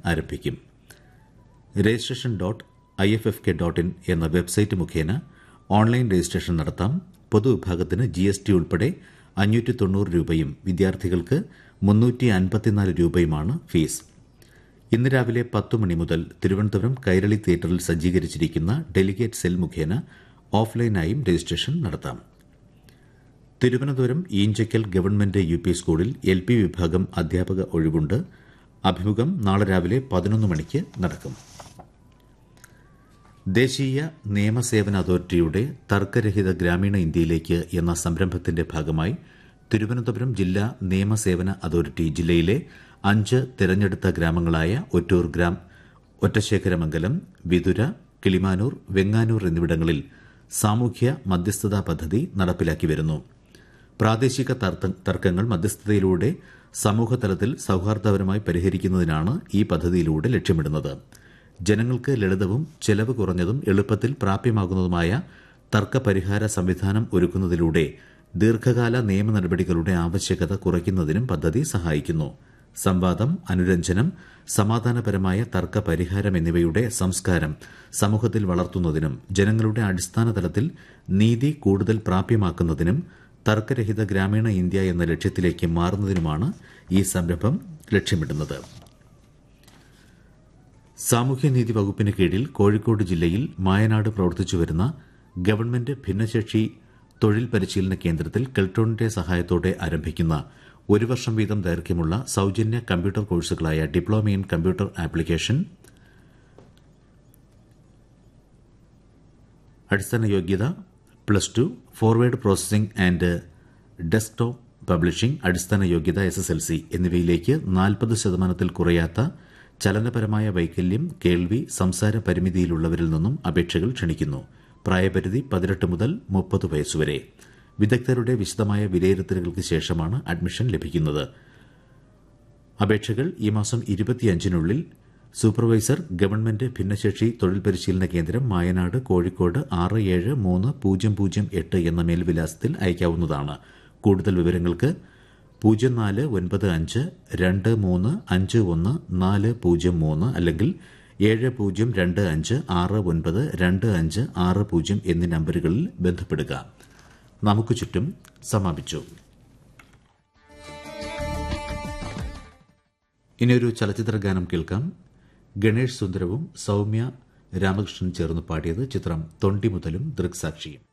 ആരംഭിക്കും registration dot I F F K dot in എന്ന website മുഖേന ഓൺലൈൻ രജിസ്ട്രേഷൻ നടത്താം പൊതുവിഭാഗത്തിന് ജി എസ് ടി ഉൾപ്പെടെ അഞ്ഞൂറ്റി തൊണ്ണൂറ് രൂപയും വിദ്യാർത്ഥികൾക്ക് മുന്നൂറ്റി അൻപത്തിനാല് രൂപയുമാണ് ഫീസ് ഇന്ന് രാവിലെ പത്ത് മണി മുതൽ തിരുവനന്തപുരം കൈരളി തിയേറ്ററിൽ സജ്ജീകരിച്ചിരിക്കുന്ന ഡെലിഗേറ്റ് സെൽ മുഖേന ഓഫ്ലൈനായും രജിസ്ട്രേഷൻ നടത്താം Thiruvananthapuram Enchakkal government U P സ്കൂളിൽ എൽ പി വിഭാഗം അധ്യാപക ഒഴിവുണ്ട് അഭിമുഖം നാളെ രാവിലെ പതിനൊന്ന് മണിക്ക് നടക്കും ദേശീയ നിയമസേവന അതോറിറ്റിയുടെ തർക്കരഹിത ഗ്രാമീണ ഇന്ത്യയിലേക്ക് എന്ന സംരംഭത്തിന്റെ ഭാഗമായി തിരുവനന്തപുരം ജില്ലാ നിയമസേവന അതോറിറ്റി ജില്ലയിലെ അഞ്ച് തിരഞ്ഞെടുത്ത ഗ്രാമങ്ങളായ ഒറ്റൂർ ഗ്രാം ഒറ്റശേഖരമംഗലം വിതുര കിളിമാനൂർ വെങ്ങാനൂർ എന്നിവിടങ്ങളിൽ സാമൂഹ്യ മധ്യസ്ഥതാ പദ്ധതി നടപ്പിലാക്കി വരുന്നു പ്രാദേശിക തർക്കങ്ങൾ മധ്യസ്ഥതയിലൂടെ സമൂഹതലത്തിൽ സൌഹാർദ്ദപരമായി പരിഹരിക്കുന്നതിനാണ് ഈ പദ്ധതിയിലൂടെ ലക്ഷ്യമിടുന്നത് ജനങ്ങൾക്ക് ലളിതവും ചെലവ് കുറഞ്ഞതും എളുപ്പത്തിൽ പ്രാപ്യമാകുന്നതുമായ തർക്ക പരിഹാര സംവിധാനം ഒരുക്കുന്നതിലൂടെ ദീർഘകാല നിയമ നടപടികളുടെ ആവശ്യകത കുറയ്ക്കുന്നതിനും പദ്ധതി സഹായിക്കുന്നു സംവാദം അനുരഞ്ജനം സമാധാനപരമായ തർക്ക പരിഹാരം എന്നിവയുടെ സംസ്കാരം സമൂഹത്തിൽ വളർത്തുന്നതിനും ജനങ്ങളുടെ അടിസ്ഥാന തലത്തിൽ നീതി കൂടുതൽ പ്രാപ്യമാക്കുന്നതിനും തർക്കരഹിത ഗ്രാമീണ ഇന്ത്യ എന്ന ലക്ഷ്യത്തിലേക്ക് മാറുന്നതിനുമാണ് ഈ സംരംഭം ലക്ഷ്യമിടുന്നത് സാമൂഹ്യനീതി വകുപ്പിന് കീഴിൽ കോഴിക്കോട് ജില്ലയിൽ മായനാട് പ്രവർത്തിച്ചുവരുന്ന ഗവൺമെന്റ് ഭിന്നശേഷി തൊഴിൽ പരിശീലന കേന്ദ്രത്തിൽ കെൽട്രോണിന്റെ സഹായത്തോടെ ആരംഭിക്കുന്ന ഒരു വർഷം വീതം ദൈർഘ്യമുള്ള സൌജന്യ കമ്പ്യൂട്ടർ കോഴ്സുകളായ ഡിപ്ലോമ ഇൻ കമ്പ്യൂട്ടർ ആപ്ലിക്കേഷൻ അടിസ്ഥാന യോഗ്യത plus two forward processing and desktop publishing അടിസ്ഥാന യോഗ്യത എസ് എസ് എൽ സി എന്നിവയിലേക്ക് നാൽപ്പത് ശതമാനത്തിൽ കുറയാത്ത ചലനപരമായ വൈകല്യം കേൾവി സംസാര പരിമിതിയിലുള്ളവരിൽ നിന്നും അപേക്ഷകൾ ക്ഷണിക്കുന്നു പ്രായപരിധി പതിനെട്ട് മുതൽ മുപ്പത് വയസ്സുവരെ വിദഗ്ധരുടെ വിശദമായ വിലയിരുത്തലുകൾക്ക് ശേഷമാണ് അഡ്മിഷൻ ലഭിക്കുന്നത് അപേക്ഷകൾ ഈ മാസം ഇരുപത്തിയഞ്ചിനുള്ളിൽ സൂപ്പർവൈസർ ഗവൺമെന്റ് ഭിന്നശേഷി തൊഴിൽ പരിശീലന കേന്ദ്രം മായനാട് കോഴിക്കോട് ആറ് ഏഴ് മൂന്ന് പൂജ്യം പൂജ്യം എട്ട് എന്ന മേൽവിലാസത്തിൽ അയക്കാവുന്നതാണ് കൂടുതൽ വിവരങ്ങൾക്ക് പൂജ്യം നാല് ഒൻപത് അഞ്ച് രണ്ട് മൂന്ന് അഞ്ച് ഒന്ന് നാല് പൂജ്യം മൂന്ന് അല്ലെങ്കിൽ ഏഴ് പൂജ്യം രണ്ട് അഞ്ച് ആറ് ഒൻപത് രണ്ട് അഞ്ച് ആറ് പൂജ്യം എന്നീ നമ്പറുകളിൽ ബന്ധപ്പെടുക നമുക്ക് ചുറ്റും സമാപിച്ചു ഇനിയൊരു ചലച്ചിത്ര ഗാനം കേൾക്കാം ഗണേഷ് സുന്ദരവും സൌമ്യ രാമകൃഷ്ണൻ ചേർന്ന് പാടിയത് ചിത്രം തൊണ്ടി മുതലും ദൃക്സാക്ഷിയും